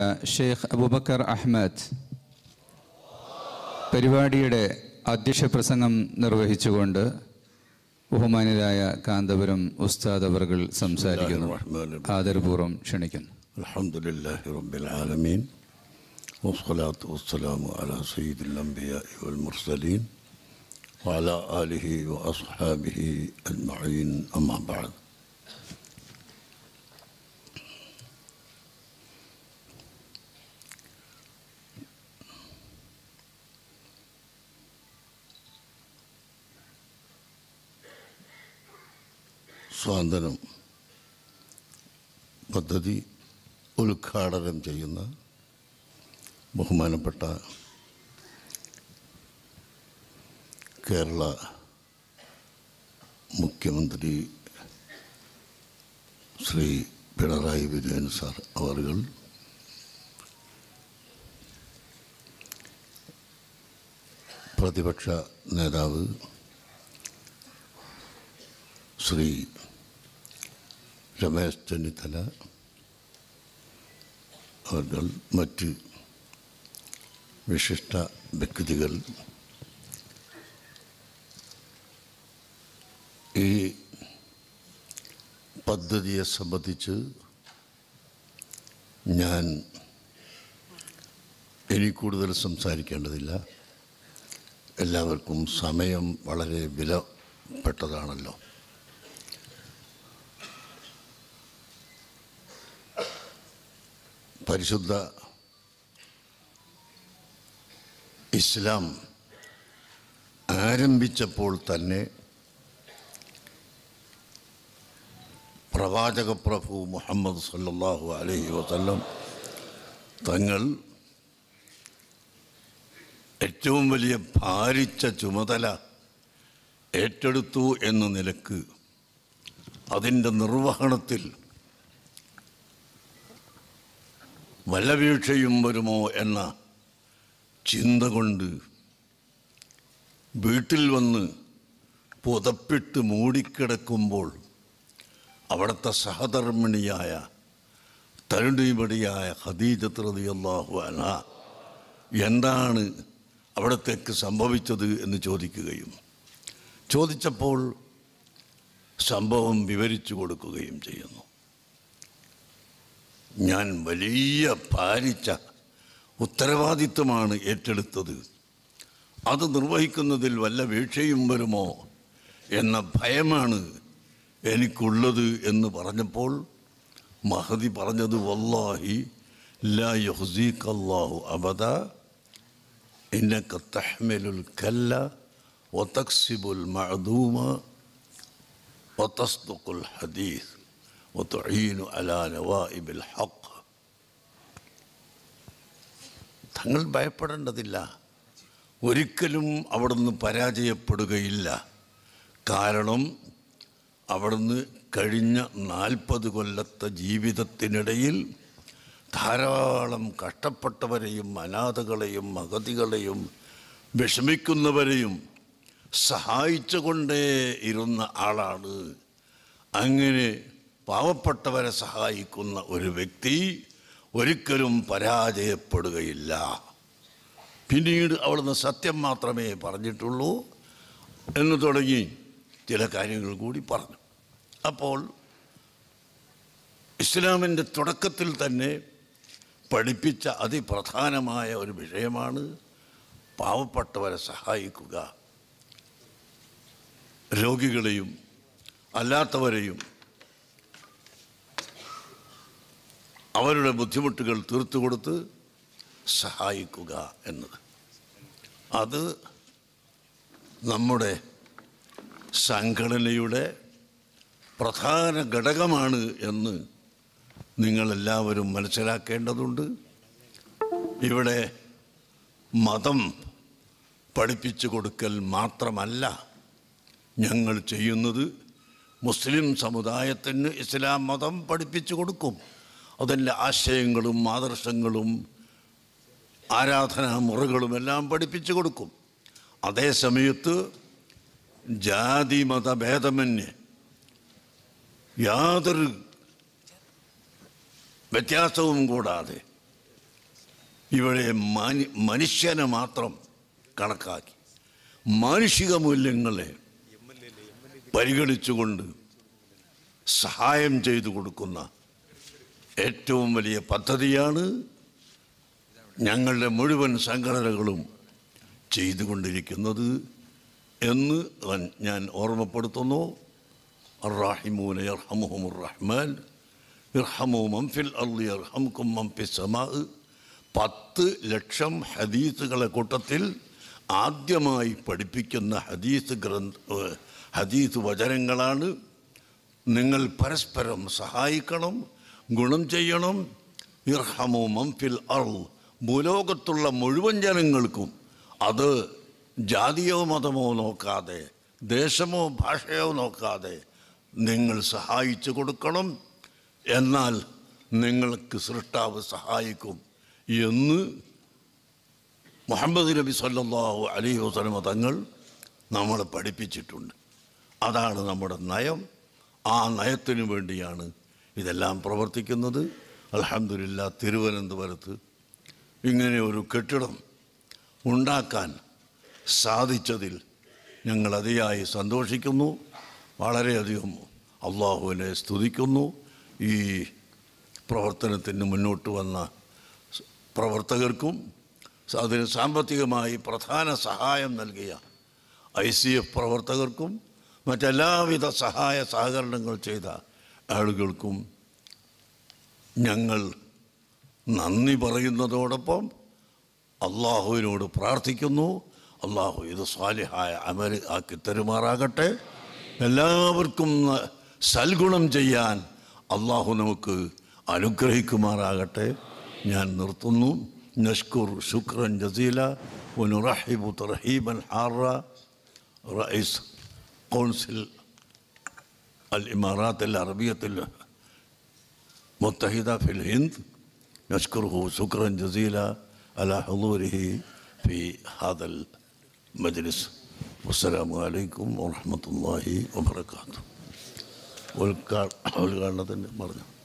Sheikh Abubakar Ahmad പരിപാടിയുടെ അധ്യക്ഷ പ്രസംഗം നിർവഹിച്ചുകൊണ്ട് ബഹുമാനരായ കാന്തപുരം ഉസ്താദ് അവർകൾ സംസാരിക്കുന്നു ആദരപൂർവ്വം ക്ഷണിക്കുന്നു الحمد لله رب العالمين والصلاة والسلام على سيد الأنبياء والمرسلين وعلى آله وأصحابه أجمعين أما بعد സ്വാതന്ത്ര്യം പദ്ധതി ഉദ്ഘാടനം ചെയ്യുന്ന ബഹുമാനപ്പെട്ട കേരള മുഖ്യമന്ത്രി ശ്രീ പിണറായി വിജയൻ സാർ അവറുകൾ പ്രതിപക്ഷ നേതാവ് ശ്രീ രമേശ് ചെന്നിത്തല അവർ മറ്റ് വിശിഷ്ട വ്യക്തികൾ ഈ പദ്ധതിയെ സംബന്ധിച്ച് ഞാൻ ഇനി കൂടുതൽ സംസാരിക്കേണ്ടതില്ല എല്ലാവർക്കും സമയം വളരെ വിലപ്പെട്ടതാണല്ലോ പരിശുദ്ധ ഇസ്ലാം ആരംഭിച്ചപ്പോൾ തന്നെ പ്രവാചക പ്രഭു മുഹമ്മദ് സല്ലല്ലാഹു അലൈഹി വസല്ലം തങ്ങൾ ഏറ്റവും വലിയ ഭാരിച്ച ചുമതല ഏറ്റെടുത്തു എന്ന നിലക്ക് അതിൻ്റെ നിർവഹണത്തിൽ വല്ല വീഴ്ചയും വരുമോ എന്ന ചിന്ത കൊണ്ട് വീട്ടിൽ വന്ന് പുതപ്പിട്ട് മൂടിക്കിടക്കുമ്പോൾ അവിടുത്തെ സഹധർമ്മിണിയായ തരുണീമടിയായ ഖദീജത്ത് റളിയല്ലാഹു അൻഹ എന്താണ് അവിടത്തേക്ക് സംഭവിച്ചത് എന്ന് ചോദിക്കുകയും ചോദിച്ചപ്പോൾ സംഭവം വിവരിച്ചു കൊടുക്കുകയും ചെയ്യുന്നു ഞാൻ വലിയ ഭാരിച്ച ഉത്തരവാദിത്വമാണ് ഏറ്റെടുത്തത് അത് നിർവഹിക്കുന്നതിൽ വല്ല വീഴ്ചയും വരുമോ എന്ന ഭയമാണ് എനിക്കുള്ളത് എന്ന് പറഞ്ഞപ്പോൾ മഹദി പറഞ്ഞത് വല്ലാഹി ലാ യുഹ്സീഖല്ലാഹു അബദ ഇന്നക തഹ്മിലുൽ കല്ല വതക്സിബുൽ മഅദൂമ വതസ്ദുഖുൽ ഹദീസ് وتعين على نوائب الحق തങ്ങൾ ഭയപ്പെടേണ്ടതില്ല ഒരിക്കലും അവിടുന്ന് പരാജയപ്പെടുകയില്ല കാരണം അവിടുന്ന് കഴിഞ്ഞ നാൽപ്പത് കൊല്ലത്തെ ജീവിതത്തിനിടയിൽ ധാരാളം കഷ്ടപ്പെട്ടവരെയും അനാഥകളെയും അഗതികളെയും വിഷമിക്കുന്നവരെയും സഹായിച്ചുകൊണ്ടേ ഇരുന്ന ആളാണ് അങ്ങനെ പാവപ്പെട്ടവരെ സഹായിക്കുന്ന ഒരു വ്യക്തി ഒരിക്കലും പരാജയപ്പെടുകയില്ല പിന്നീട് അവിടുന്ന് സത്യം മാത്രമേ പറഞ്ഞിട്ടുള്ളൂ എന്ന് തുടങ്ങി ചില കാര്യങ്ങൾ കൂടി പറഞ്ഞു അപ്പോൾ ഇസ്ലാമിൻ്റെ തുടക്കത്തിൽ തന്നെ പഠിപ്പിച്ച അതിപ്രധാനമായ ഒരു വിഷയമാണ് പാവപ്പെട്ടവരെ സഹായിക്കുക രോഗികളെയും അല്ലാത്തവരെയും അവരുടെ ബുദ്ധിമുട്ടുകൾ തീർത്തു കൊടുത്ത് സഹായിക്കുക എന്നത് അത് നമ്മുടെ സംഘടനയുടെ പ്രധാന ഘടകമാണ് എന്ന് നിങ്ങളെല്ലാവരും മനസ്സിലാക്കേണ്ടതുണ്ട് ഇവിടെ മതം പഠിപ്പിച്ചു കൊടുക്കൽ മാത്രമല്ല ഞങ്ങൾ ചെയ്യുന്നത് മുസ്ലിം സമുദായത്തിന് ഇസ്ലാം മതം പഠിപ്പിച്ചു കൊടുക്കും അതിൻ്റെ ആശയങ്ങളും ആദർശങ്ങളും ആരാധനാ മുറകളും എല്ലാം പഠിപ്പിച്ചു കൊടുക്കും അതേ സമയത്ത് ജാതി മതഭേദമന്യേ യാതൊരു വ്യത്യാസവും കൂടാതെ ഇവിടെ മാനി മനുഷ്യനെ മാത്രം കണക്കാക്കി മാനുഷിക മൂല്യങ്ങളെ പരിഗണിച്ചുകൊണ്ട് സഹായം ചെയ്തു കൊടുക്കുന്ന ഏറ്റവും വലിയ പദ്ധതിയാണ് ഞങ്ങളുടെ മുഴുവൻ സംഘടനകളും ചെയ്തുകൊണ്ടിരിക്കുന്നത് എന്ന് ഞാൻ ഓർമ്മപ്പെടുത്തുന്നു الراحمون يرحمهم الرحمن ഇർഹമു മംഫിൽ അള്ളി ഇർഹംകും മംഫി സമാ പത്ത് ലക്ഷം ഹദീസുകളെ കൂട്ടത്തിൽ ആദ്യമായി പഠിപ്പിക്കുന്ന ഹദീസ് ഗ്രന്ഥ ഏഹ് ഹദീസ് വചനങ്ങളാണ് നിങ്ങൾ പരസ്പരം സഹായിക്കണം ഗുണം ചെയ്യണം ഇർഹമു മംഫിൽ അർ ഭൂലോകത്തുള്ള മുഴുവൻ ജനങ്ങൾക്കും അത് ജാതിയോ മതമോ നോക്കാതെ ദേശമോ ഭാഷയോ നോക്കാതെ നിങ്ങൾ സഹായിച്ചു കൊടുക്കണം എന്നാൽ നിങ്ങൾക്ക് സൃഷ്ടാവ് സഹായിക്കും എന്ന് മുഹമ്മദ് നബി സല്ലല്ലാഹു അലൈഹി വസല്ലമ തങ്ങൾ നമ്മളെ പഠിപ്പിച്ചിട്ടുണ്ട് അതാണ് നമ്മുടെ നയം ആ നയത്തിനു വേണ്ടിയാണ് ഇതെല്ലാം പ്രവർത്തിക്കുന്നത് അൽഹംദുലില്ലാ തിരുവനന്തപുരത്ത് ഇങ്ങനെ ഒരു കെട്ടിടം ഉണ്ടാക്കാൻ സാധിച്ചതിൽ ഞങ്ങൾ അതിയായി സന്തോഷിക്കുന്നു വളരെയധികം അള്ളാഹുവിനെ സ്തുതിക്കുന്നു ഈ പ്രവർത്തനത്തിന് മുന്നോട്ട് വന്ന സ് പ്രവർത്തകർക്കും സ- അതിന് സാമ്പത്തികമായി പ്രധാന സഹായം നൽകിയ ഐ സി എഫ് പ്രവർത്തകർക്കും മറ്റെല്ലാവിധ സഹായ സഹകരണങ്ങൾ ചെയ്ത ആളുകൾക്കും ഞങ്ങൾ നന്ദി പറയുന്നതോടൊപ്പം അള്ളാഹുവിനോട് പ്രാർത്ഥിക്കുന്നു അള്ളാഹു ഇത് സ്വാലിഹായ അമൽ ആക്കി തരുമാറാകട്ടെ എല്ലാവർക്കും ന- സൽഗുണം ചെയ്യാൻ അള്ളാഹു നമുക്ക് അനുഗ്രഹിക്കുമാറാകട്ടെ ഞാൻ നിർത്തുന്നു നഷ്കുർ ശുക്രൻ ജസീല ونرحب ترحيبا حارا رئيس قونسل الإمارات العربية المتحدة في الهند نشكره شكرا جزيلا على حضوره في هذا المجلس والسلام عليكم ورحمة الله وبركاته ഉദ്ഘാടനത്തിന് പറഞ്ഞു